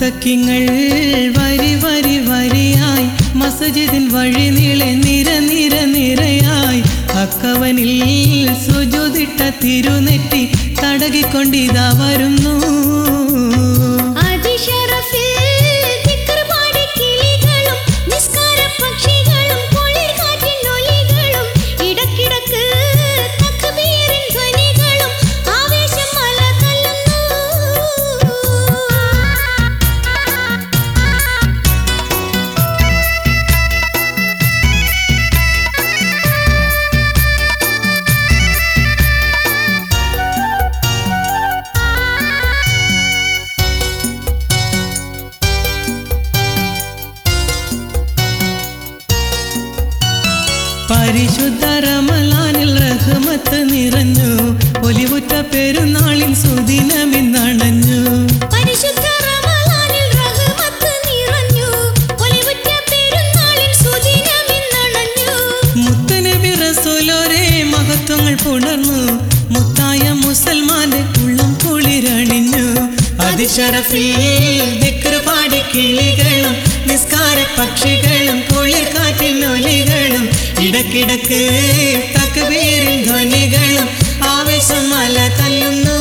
മുത്തക്കിങ്ങൾ വരി വരി വരിയായി മസജിദിൻ വഴി നീളെ നിര നിര നിരയായി അക്കവനിൽ സുജുതിട്ട തിരുനെറ്റി തടകിക്കൊണ്ടിതാ വരുന്നു അതിശരഫിൽ ദിക്ർ പാടി കിളികളും നിസ്കാര പക്ഷികളും കുളിർ കാറ്റിൻ ഒലികളും ഇടക്കിടക്ക് തക്ബീറിൻ ധ്വനികളും ആവേശം മല പരിശുദ്ധ റമലാനിൽ റഹ്മത്ത് നിറഞ്ഞു ഒലിവുറ്റ പെരുന്നാളിൻ സുദിനമിന്നണഞ്ഞു പരിശുദ്ധ റമളാനിൽ റഹ്മത്ത് നിറഞ്ഞു ഒലിവുറ്റ പെരുന്നാളിൻ സുദിനമിന്നണഞ്ഞു മുത്തനബി റസൂലോരെ മഹത്വങ്ങൾ പുണർന്നു മുത്തായ മുസൽമാന്റെ ഉള്ളം കുളിരണിഞ്ഞു അതിശരഫിൽ ദിക്ർ പാടി കിളികളും നിസ്കാര പക്ഷികളും കുളിർ കാറ്റിനൊലികളും ഇടക്കിടക്ക് തക്ബീരിൻ ധ്വനികളും ആവേശം മല തല്ലുന്നു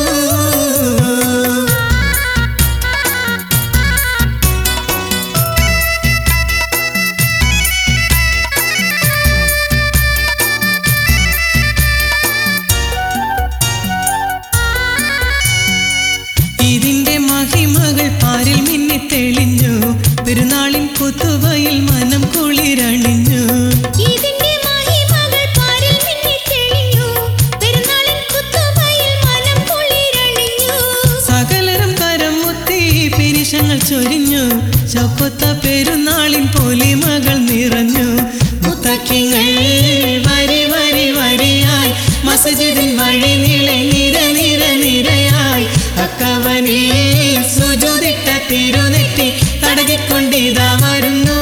ഇതിന്റെ മഹിമകൾ പാരിൽ മിന്നി തെളിഞ്ഞു പെരുന്നാളിൻ കുത്തുവയിൽ മനം കുളിരണിഞ്ഞു ഇതിന്റെ മഹിമകൾ പാരിൽ മിന്നി തെളിഞ്ഞു പെരുന്നാളിൻ കുത്തുബയിൽ മനം കുളിരണിഞ്ഞു സകലരും കരം മുത്തി പിരിശങ്ങൾ ചൊരിഞ്ഞു ചൊക്കൊത്ത പെരുന്നാളിൻ പൊലിമകൾ നിറഞ്ഞു മുത്തക്കിങ്ങൾ വരി വരി വരിയായി മസജിദിൻ വഴി നീളെ നിര നിര നിരയായി അക്കവനെ സുജുതിട്ട തിരുനെറ്റി തടകിക്കൊണ്ടിതാ വരുന്നു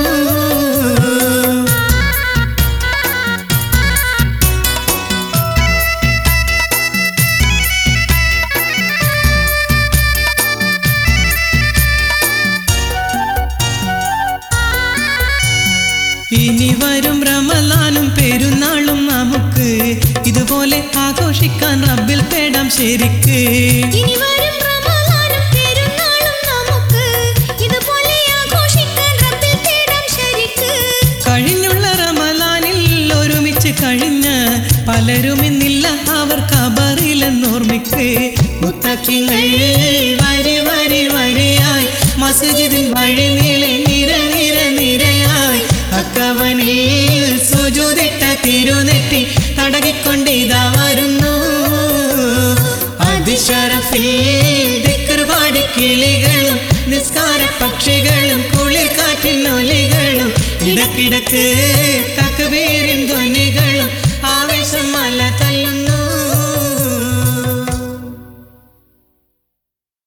ഇനി വരും റമലാനും പെരുന്നാളും നമുക്ക് ഇതുപോലെ ആഘോഷിക്കാൻ റബ്ബിൽ പേടാം ശരിക്ക് ഇനി വരും റമളാനും പെരുന്നാളും നമുക്ക് ഇതുപോലെ ആഘോഷിക്കാൻ റബ്ബിൽ തേടാം ശരിക്ക് കഴിഞ്ഞുള്ള റമലാനിൽ ഒരുമിച്ച് കഴിഞ്ഞ പലരും ഇന്നില്ല അവർ കബറിലെന്നോർമ്മിക്ക് മുത്തക്കിങ്ങൾ വരി വരി വരിയായി മസ്ജിദിൻ വഴി നീളെ നിര നിര നിരയായി അക്കവനിൽ സുജുതിട്ട തിരുനെറ്റി തടകിക്കൊണ്ടിതാ വരുന്നു അതിശരഫിൽ ദിക്ർ പാടി കിളികളും നിസ്കാര പക്ഷികളും കുളിർ കാറ്റിൻ ഒലികളും ഇടക്കിടക്ക് തക്ബീരിൻ ധ്വനികളും